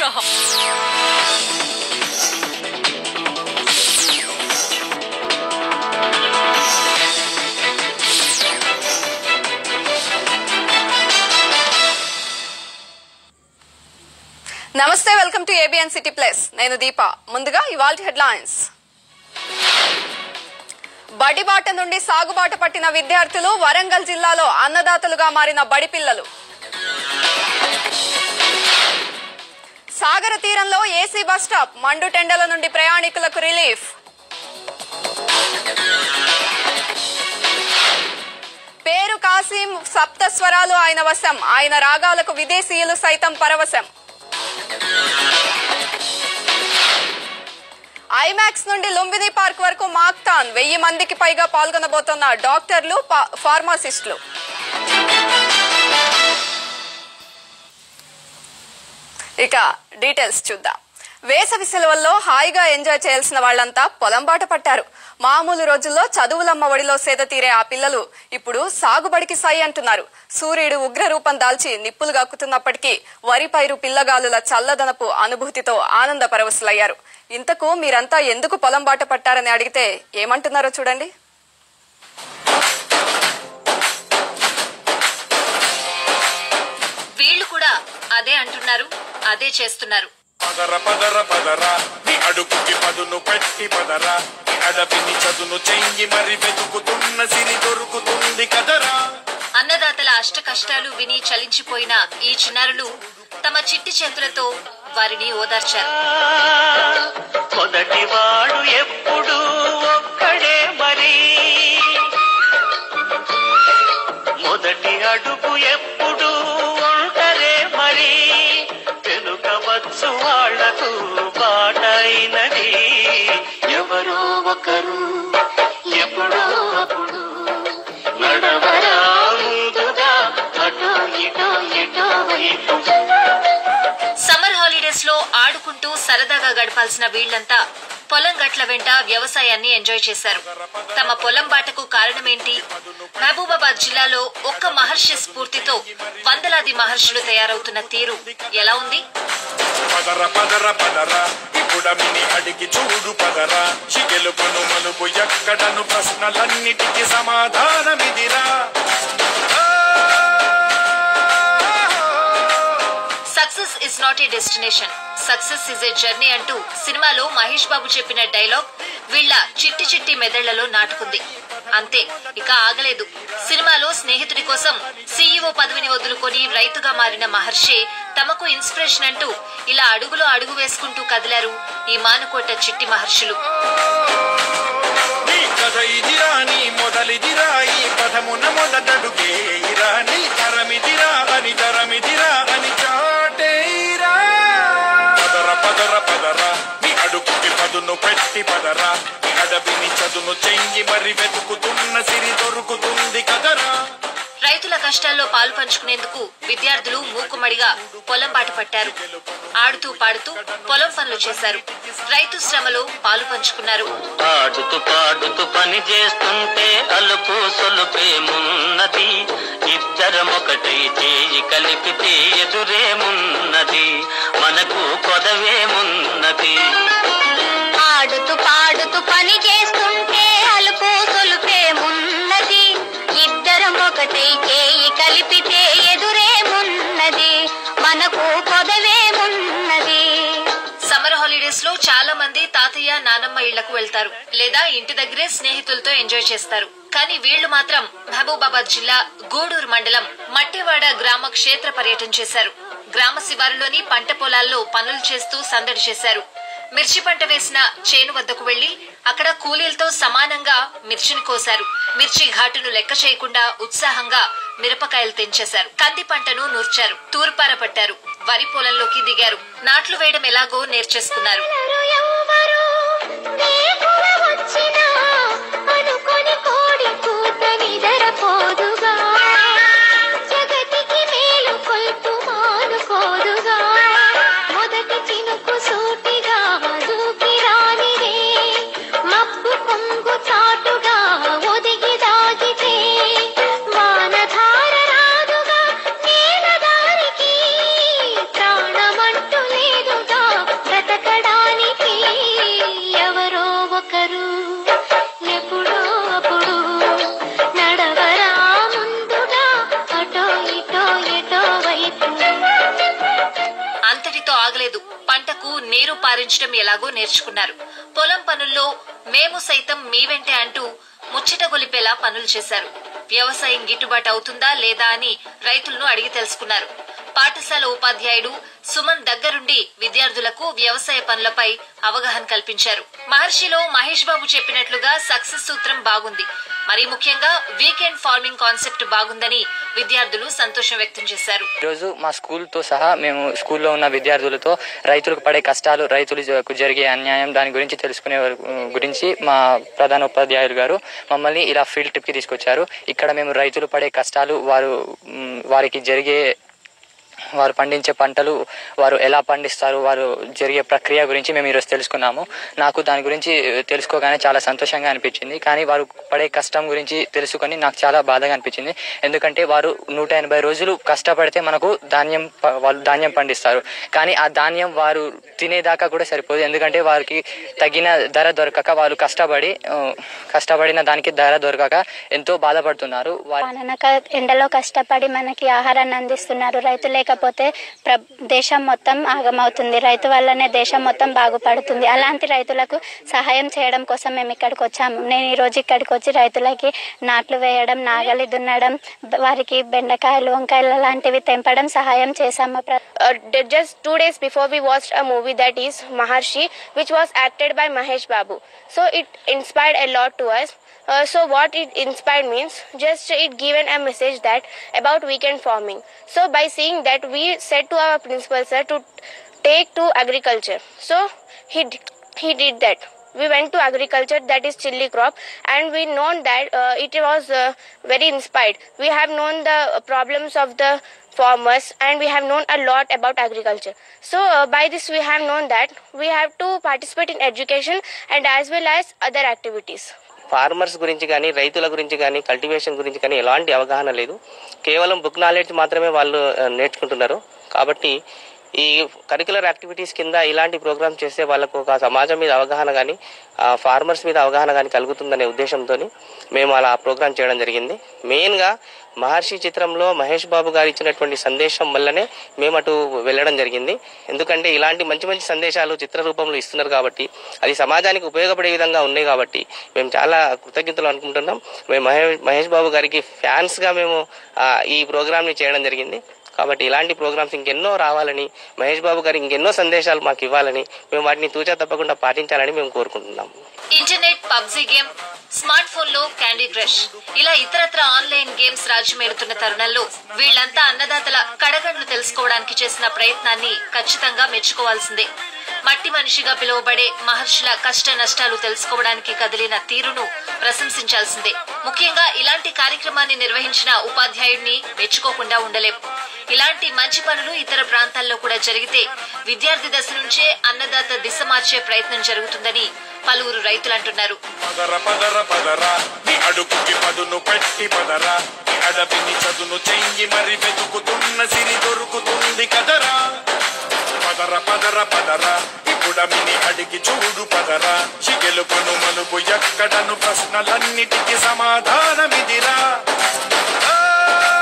నమస్తే welcome to ABN city plus నేను దీప ముందుగా ఇవాల్టి హెడ్లైన్స్ బడిబాట నుండి సాగుబాట పట్టిన విద్యార్థులు వరంగల్ జిల్లాలో అన్నదాతలుగా మారిన బడి పిల్లలు సాగర తీరంలో ఏసీ బస్ స్టాప్ మండు టెండల నుండి ప్రయాణికులకు రిలీఫ్ పేరు కాసిం సప్త స్వరాలు ఆయన వశం ఆయన రాగాలకు విదేశీయులు సైతం పరవశం ఐమాక్స్ నుండి లుంబిని పార్క్ వరకు మాక్తాన్ వెయ్యి మందికి పైగా పాల్గొనబోతున్న డాక్టర్లు పా- ఫార్మాసిస్టులు ఇక డీటెయిల్స్ చూద్దాం వేసవి సెలవుల్లో హాయిగా ఎంజాయ్ చేయాల్సిన వాళ్ళంతా పొలం బాట పట్టారు మామూలు రోజుల్లో చదువులమ్మ ఒడిలో సేద తీరే ఆ పిల్లలు ఇప్పుడు సాగుబడికి సై అంటున్నారు సూర్యుడు ఉగ్ర రూపం దాల్చి నిప్పులు గక్కుతున్నప్పటికీ వరి పైరు పిల్లగాలుల చల్లదనపు అనుభూతితో ఆనంద పరవశులయ్యారు ఇంతకు మీరంతా ఎందుకు పొలం బాట పట్టారని అడిగితే ఏమంటున్నారో చూడండి వీళ్ళు కూడా అదే అంటున్నారు అదే చేస్తున్నారు పదర పదర పదర నీ అడుగుకి పదును పెట్టి పదర నీ అడవిని చదును చెయ్యి మరి వెతుకుతున్న సిరి దొరుకుతుంది కదరా అన్నదాతల అష్ట కష్టాలు విని చలించిపోయిన ఈ చిన్నారులు తమ చిట్టి చేతులతో వారిని ఓదార్చారు మొదటివాడు ఎప్పుడు ఒక్కడే మరి మొదటి అడుగు ఎప్పుడు ఒంటరే మరి వెనుకవచ్చు వాళ్లకు బాటైనది ఎవరో ఒకరు ఎప్పుడో అప్పుడు నడవరా ముందుగా అటో ఇటో ఎటో వైపు సమ్మర్ హాలిడేస్ లో ఆడుకుంటూ సరదాగా గడపాల్సిన వీళ్లంతా పొలం గట్ల వెంట వ్యవసాయాన్ని ఎంజాయ్ చేశారు తమ పొలం బాటకు కారణమేంటి మహబూబాబాద్ జిల్లాలో ఒక్క మహర్షి స్ఫూర్తితో వందలాది మహర్షులు తయారవుతున్న తీరు ఎలా ఉంది పదర పదర పదర ఇప్పుడమిని అడిగి చూడు పదర చిగెలుపును మలుపు ఎక్కడను ప్రశ్నలన్నిటికీ సమాధానమిదిరా success is not a destination success is a journey అంటూ సినిమాలో మహేష్ బాబు చెప్పిన డైలాగ్ వీళ్ళ చిట్టి చిట్టి మెదళ్లలో నాటుకుంది అంతే ఇక ఆగలేదు సినిమాలో స్నేహితుడి కోసం సీఈఓ పదవిని వదులుకొని రైతుగా మారిన మహర్షి తమకు ఇన్స్పిరేషన్ అంటూ ఇలా అడుగులో అడుగు వేసుకుంటూ కదిలారు ఈ మానుకోట చిట్టి మహర్షులు నీ కథ ఇదిరా నీ మొదలిదిరా ఈ పదమున మొదటడుగే ఇరా నీ తరమిదిరా అని తరమిదిరా అని చాటేరా పదర పదర పదర నీ అడుగుకి పదును పెట్టి పదర నీ అడవిని చదును చెయ్యి మరి వెతుకుతున్న సిరి దొరుకుతుంది కదరా రైతుల కష్టాల్లో పాలు పంచుకునేందుకు విద్యార్థులు మూకుమ్మడిగా పొలం బాట పట్టారు ఆడుతూ పాడుతూ పొలం పనులు చేశారు రైతు శ్రమలో పాలు పంచుకున్నారు ఆడుతూ పాడుతూ పని చేస్తుంటే అలుపు సొలుపేమున్నది ఇద్దరం ఒకటై చేయి కలిపితే ఎదురేమున్నది మనకు కొదవేమున్నది ఆడుతూ పాడుతూ పని చేస్తుంటే అలుపు సొలుపేమున్నది ఇద్దరం ఒకటై చేయి కలిపితే ఎదురేమున్నది మనకు పొదవేమున్నది సమ్మర్ హాలిడేస్ లో చాలా మంది తాతయ్య నానమ్మ ఇళ్లకు వెళ్తారు లేదా ఇంటి దగ్గరే స్నేహితులతో ఎంజాయ్ చేస్తారు కానీ వీళ్లు మాత్రం మహబూబాబాద్ జిల్లా గూడూరు మండలం మట్టివాడ గ్రామ క్షేత్ర పర్యటన చేశారు గ్రామ శివారులోని పంట పొలాల్లో పనులు చేస్తూ సందడి చేశారు మిర్చి పంట వేసిన చేను వద్దకు వెళ్లి అక్కడ కూలీలతో సమానంగా మిర్చిని కోశారు మిర్చి ఘాటును లెక్క చేయకుండా ఉత్సాహంగా మిరపకాయలు తెంచేశారు కంది పంటను నూర్చారు తూర్పార పట్టారు వరి పొలంలోకి దిగారు నాట్లు వేయడం ఎలాగో నేర్చేసుకున్నారు ఎవరు వేకువ వచ్చినా అనుకొని కోడి కూత నిదరపోదుగా జగతికి మేలు కొల్పు మానుకోదుగా మొదటి చినుకు సూటిగా దూకి రానిదే మబ్బు కొంగు చాటుగా ఒదిగి దాగితే వానధార రాదుగా నేల దారికి ప్రాణమంటూ లేదు అక్కడితో ఆగలేదు పంటకు నీరు పారించడం ఎలాగో నేర్చుకున్నారు పొలం పనుల్లో మేము సైతం మీ వెంటే అంటూ ముచ్చట గొలిపేలా పనులు చేశారు వ్యవసాయం గిట్టుబాటు అవుతుందా లేదా అని రైతులను అడిగి తెలుసుకున్నారు పాఠశాల ఉపాధ్యాయుడు సుమన్ దగ్గరుండి విద్యార్థులకు వ్యవసాయ పనులపై అవగాహన కల్పించారు మహర్షిలో మహేష్ బాబు చెప్పినట్లుగా సక్సెస్ సూత్రం బాగుంది మరీ ముఖ్యంగా వీకెండ్ ఫార్మింగ్ కాన్సెప్ట్ బాగుందని విద్యార్థులు సంతోషం వ్యక్తం చేశారు ఈరోజు మా స్కూల్తో సహా మేము స్కూల్లో ఉన్న విద్యార్థులతో రైతులకు పడే కష్టాలు రైతులకు జరిగే అన్యాయం దాని గురించి తెలుసుకునే వరకు- గురించి మా ప్రధాన ఉపాధ్యాయులు గారు మమ్మల్ని ఇలా ఫీల్డ్ ట్రిప్కి తీసుకొచ్చారు ఇక్కడ మేము రైతులు పడే కష్టాలు వారు మ్, వారికి జరిగే వారు పండించే పంటలు వారు ఎలా పండిస్తారు వారు జరిగే ప్రక్రియ గురించి మేము ఈరోజు తెలుసుకున్నాము నాకు దాని గురించి తెలుసుకోగానే చాలా సంతోషంగా అనిపించింది కానీ వారు పడే కష్టం గురించి తెలుసుకొని నాకు చాలా బాధగా అనిపించింది ఎందుకంటే వారు నూట ఎనభై రోజులు కష్టపడితే మనకు ధాన్యం ప- వాళ్ళు ధాన్యం పండిస్తారు కానీ ఆ ధాన్యం వారు తినేదాకా కూడా సరిపోదు ఎందుకంటే వారికి తగిన ధర దొరకక వాళ్ళు కష్టపడి ఆ, కష్టపడిన దానికి ధర దొరకక ఎంతో బాధపడుతున్నారు వారి అనక ఎండలో కష్టపడి మనకి ఆహారాన్ని అందిస్తున్నారు రైతు లేకపోతే ప్ర దేశం మొత్తం ఆగమవుతుంది రైతు వల్లనే దేశం మొత్తం బాగుపడుతుంది అలాంటి రైతులకు సహాయం చేయడం కోసం మేము ఇక్కడికి వచ్చాము నేను ఈరోజు ఇక్కడికి వచ్చి రైతులకి నాట్లు వేయడం నాగలి దున్నడం బ- వారికి బెండకాయలు వంకాయలు లాంటివి తెంపడం సహాయం చేశాము ప్ర- uh, d- just two days before we watched a movie that is Maharshi, which was acted by Mahesh Babu. So it inspired a lot to us. Uh, so what it inspired means just it given a message that about weekend farming. So by seeing that we said to our principal sir to take to agriculture. So he d- he did that. We went to agriculture that is chili crop and we known that uh, it was uh, very inspired. We have known the problems of the farmers and we have known a lot about agriculture. So uh, by this we have known that we have to participate in education and as well as other activities. Farmers గురించి కానీ రైతుల గురించి కానీ cultivation గురించి కానీ ఎలాంటి అవగాహన లేదు కేవలం బుక్ నాలెడ్జ్ మాత్రమే వాళ్ళు ఆ, నేర్చుకుంటున్నారు కాబట్టి ఈ కరికులర్ యాక్టివిటీస్ కింద ఇలాంటి ప్రోగ్రామ్స్ చేస్తే వాళ్ళకు ఒక సమాజం మీద అవగాహన కానీ ఫార్మర్స్ మీద అవగాహన కానీ కలుగుతుందనే ఉద్దేశంతో మేము అలా ప్రోగ్రామ్ చేయడం జరిగింది మెయిన్గా మహర్షి చిత్రంలో మహేష్ బాబు గారు ఇచ్చినటువంటి సందేశం వల్లనే మేము అటు వెళ్ళడం జరిగింది ఎందుకంటే ఇలాంటి మంచి మంచి సందేశాలు చిత్ర రూపంలో ఇస్తున్నారు కాబట్టి అది సమాజానికి ఉపయోగపడే విధంగా ఉన్నాయి కాబట్టి మేము చాలా కృతజ్ఞతలు అనుకుంటున్నాం మేము మహేష్ మహేష్ బాబు గారికి ఫ్యాన్స్గా మేము ఆ, ఈ ప్రోగ్రామ్ని చేయడం జరిగింది కాబట్టి ఇలాంటి ప్రోగ్రామ్స్ ఇంకెన్నో రావాలని మహేష్ బాబు గారు ఇంకెన్నో సందేశాలు మాకు ఇవ్వాలని మేము వాటిని తూచా తప్పకుండా పాటించాలని మేము కోరుకుంటున్నాం internet PUBG game smart phone లో క్యాండీ క్రష్ ఇలా ఇతరత్ర ఆన్లైన్ గేమ్స్ రాజ్యమేలుతున్న తరుణంలో వీళ్ళంతా అన్నదాతల కడగండ్లు తెలుసుకోవడానికి చేసిన ప్రయత్నాన్ని ఖచ్చితంగా మెచ్చుకోవాల్సిందే మట్టి మనిషిగా పిలువబడే మహర్షుల కష్ట నష్టాలు తెలుసుకోవడానికి కదిలిన తీరును ప్రశంసించాల్సిందే ముఖ్యంగా ఇలాంటి కార్యక్రమాన్ని నిర్వహించిన ఉపాధ్యాయుడిని మెచ్చుకోకుండా ఉండలేం ఇలాంటి మంచి పనులు ఇతర ప్రాంతాల్లో కూడా జరిగితే విద్యార్థి దశ నుంచే అన్నదాత దిశ మార్చే ప్రయత్నం జరుగుతుందని పలువురు రైతులు అంటున్నారు పదర పదర పదర నీ అడుగుకి పదును పెట్టి పదర నీ అడవిని చదును చెయ్యి మరి వెతుకుతున్న సిరి దొరుకుతుంది కదరా పదర పదర పదర ఇప్పుడమిని అడిగి చూడు పదర చిగెలుపను మలుపు ఎక్కడను ప్రశ్నలన్నిటికీ సమాధానమిదిరా ఆ!